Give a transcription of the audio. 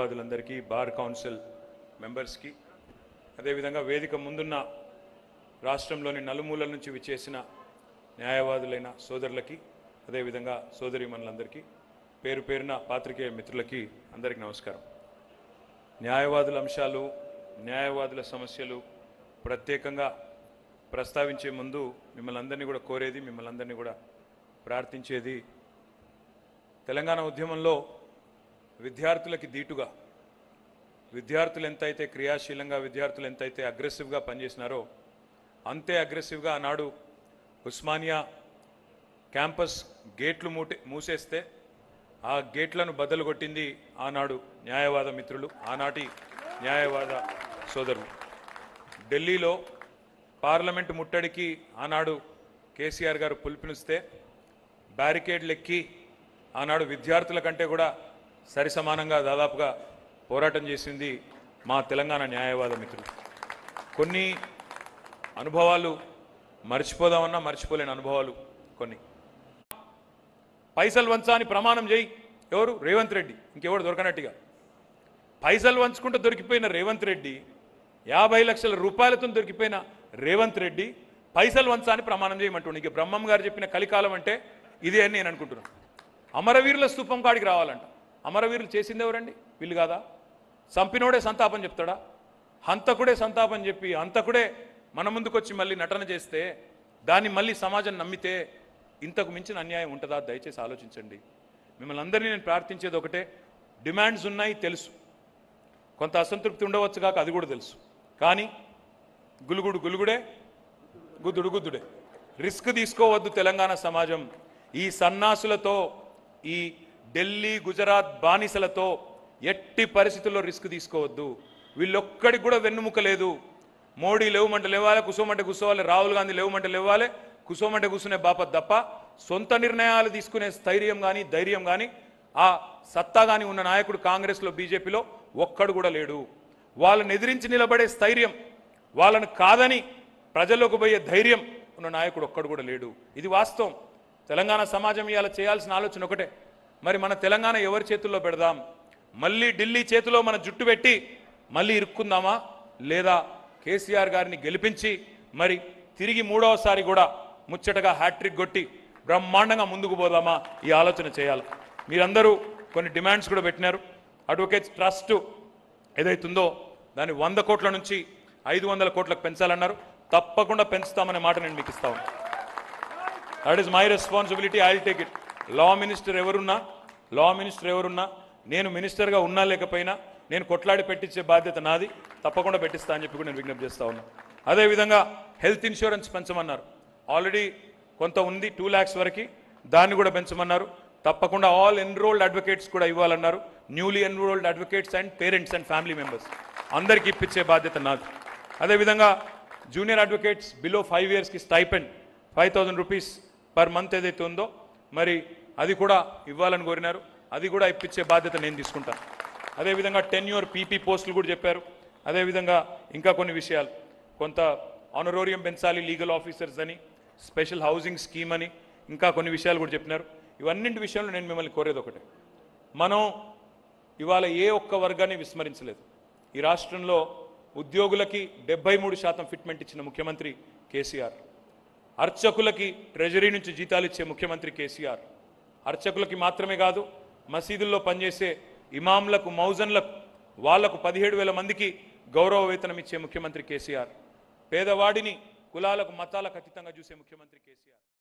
న్యాయవాదులందరికీ bar council మెంబర్స్కి అదేవిధంగా వేదిక ముందున్న రాష్ట్రంలోని నలుమూలల నుంచి విచ్చేసిన న్యాయవాదులైన సోదరులకి అదేవిధంగా సోదరిమణులందరికీ పేరు పేరున పాత్రికేయ మిత్రులకి అందరికీ నమస్కారం న్యాయవాదుల అంశాలు న్యాయవాదుల సమస్యలు ప్రత్యేకంగా ప్రస్తావించే ముందు మిమ్మల్ని అందరినీ కూడా కోరేది మిమ్మల్ని అందరినీ కూడా ప్రార్థించేది తెలంగాణ ఉద్యమంలో విద్యార్థులకి దీటుగా విద్యార్థులు ఎంతైతే క్రియాశీలంగా విద్యార్థులు ఎంతైతే అగ్రెసివ్గా పనిచేసినారో అంతే అగ్రెసివ్గా ఆనాడు ఉస్మానియా క్యాంపస్ గేట్లు మూటే మూసేస్తే ఆ గేట్లను బద్దలు కొట్టింది ఆనాడు న్యాయవాద మిత్రులు ఆనాటి న్యాయవాద సోదరులు ఢిల్లీలో పార్లమెంటు ముట్టడికి ఆనాడు కేసీఆర్ గారు పిలుపునిస్తే బ్యారికేడ్లు ఎక్కి ఆనాడు విద్యార్థుల కంటే కూడా సరి సమానంగా దాదాపుగా పోరాటం చేసింది మా తెలంగాణ న్యాయవాద మిత్రులు కొన్ని అనుభవాలు మర్చిపోదామన్నా మర్చిపోలేని అనుభవాలు కొన్ని పైసలు వంచా అని ప్రమాణం చేయి ఎవరు రేవంత్ రెడ్డి ఇంకెవడు దొరకనట్టుగా పైసలు వంచుకుంటూ దొరికిపోయిన రేవంత్ రెడ్డి యాభై లక్షల రూపాయలతో దొరికిపోయిన రేవంత్ రెడ్డి పైసలు వంచా అని ప్రమాణం చేయమంటుండే ఇక బ్రహ్మం గారు చెప్పిన కలికాలం అంటే ఇదే అని నేను అనుకుంటున్నాను అమరవీరుల స్తూపం కాడికి రావాలంట అమరవీరులు చేసింది ఎవరండి వీళ్ళు కాదా సంపినోడే సంతాపం చెప్తాడా హంతకుడే సంతాపం చెప్పి హంతకుడే మన ముందుకొచ్చి మళ్ళీ నటన చేస్తే దాన్ని మళ్ళీ సమాజం నమ్మితే ఇంతకు మించిన అన్యాయం ఉంటుందా దయచేసి ఆలోచించండి మిమ్మల్ని అందరినీ నేను ప్రార్థించేది ఒకటే డిమాండ్స్ ఉన్నాయి తెలుసు కొంత అసంతృప్తి ఉండవచ్చు కాక అది కూడా తెలుసు కానీ గులుగుడు గులుగుడే గుద్దుడు గుద్దుడే రిస్క్ తీసుకోవద్దు తెలంగాణ సమాజం ఈ సన్నాసులతో ఈ ఢిల్లీ గుజరాత్ బానిసలతో ఎట్టి పరిస్థితుల్లో రిస్క్ తీసుకోవద్దు వీళ్ళొక్కడికి కూడా వెన్నుముక లేదు మోడీ లేవమంటే లేవాలి కుసోమంటే కూర్చోవాలి రాహుల్ గాంధీ లేవమంటే లేవాలి కుసోమంటే కూర్చునే బాపత్ తప్ప సొంత నిర్ణయాలు తీసుకునే స్థైర్యం కానీ ధైర్యం కానీ ఆ సత్తా కానీ ఉన్న నాయకుడు కాంగ్రెస్లో బీజేపీలో ఒక్కడు కూడా లేడు వాళ్ళని ఎదిరించి నిలబడే స్థైర్యం వాళ్ళని కాదని ప్రజల్లోకి పోయే ధైర్యం ఉన్న నాయకుడు ఒక్కడు కూడా లేడు ఇది వాస్తవం తెలంగాణ సమాజం ఇవాళ చేయాల్సిన ఆలోచన ఒకటే మరి మన తెలంగాణ ఎవరి చేతుల్లో పెడదాం మళ్ళీ ఢిల్లీ చేతిలో మన జుట్టు పెట్టి మళ్ళీ ఇరుక్కుందామా లేదా కేసీఆర్ గారిని గెలిపించి మరి తిరిగి మూడవసారి కూడా ముచ్చటగా హ్యాట్రిక్ కొట్టి బ్రహ్మాండంగా ముందుకు పోదామా ఈ ఆలోచన చేయాలి మీరందరూ కొన్ని డిమాండ్స్ కూడా పెట్టినారు అడ్వకేట్స్ ట్రస్ట్ ఏదైతుందో దాన్ని వంద కోట్ల నుంచి ఐదు వందల కోట్లకు పెంచాలన్నారు తప్పకుండా పెంచుతామనే మాట నేను మీకు ఇస్తా ఉన్నాను that is my responsibility I take it law minister ఎవరున్నా లా మినిస్టర్ ఎవరున్నా నేను మినిస్టర్గా ఉన్నా లేకపోయినా నేను కొట్లాడి పెట్టించే బాధ్యత నాది తప్పకుండా పెట్టిస్తా అని చెప్పి కూడా నేను విజ్ఞప్తి చేస్తా ఉన్నా అదేవిధంగా హెల్త్ ఇన్సూరెన్స్ పెంచమన్నారు ఆల్రెడీ కొంత ఉంది టూ ల్యాక్స్ వరకు దాన్ని కూడా పెంచమన్నారు తప్పకుండా ఆల్ ఎన్రోల్డ్ అడ్వకేట్స్ కూడా ఇవ్వాలన్నారు newly enrolled advocates and parents and family members అందరికీ ఇప్పించే బాధ్యత నాది అదేవిధంగా జూనియర్ అడ్వకేట్స్ బిలో ఫైవ్ ఇయర్స్కి stipend five thousand rupees per month ఏదైతే ఉందో మరి అది కూడా ఇవ్వాలని కోరినారు అది కూడా ఇప్పించే బాధ్యత నేను తీసుకుంటాను అదేవిధంగా టెన్ యూర్ పీపీ పోస్టులు కూడా చెప్పారు అదేవిధంగా ఇంకా కొన్ని విషయాలు కొంత ఆనరోరియం పెంచాలి లీగల్ ఆఫీసర్స్ అని స్పెషల్ హౌసింగ్ స్కీమ్ అని ఇంకా కొన్ని విషయాలు కూడా చెప్పినారు ఇవన్నింటి విషయంలో నేను మిమ్మల్ని కోరేది ఒకటే మనం ఇవాళ ఏ ఒక్క వర్గాన్ని విస్మరించలేదు ఈ రాష్ట్రంలో ఉద్యోగులకి డెబ్బై మూడు శాతం ఫిట్మెంట్ ఇచ్చిన ముఖ్యమంత్రి కేసీఆర్ అర్చకులకి ట్రెజరీ నుంచి జీతాలు ఇచ్చే ముఖ్యమంత్రి కేసీఆర్ అర్చకులకి మాత్రమే కాదు మసీదుల్లో పనిచేసే ఇమాంలకు మౌజన్లకు వాళ్లకు పదిహేడు వేల మందికి గౌరవ వేతనం ఇచ్చే ముఖ్యమంత్రి కేసీఆర్ పేదవాడిని కులాలకు మతాలకు అతీతంగా చూసే ముఖ్యమంత్రి కేసీఆర్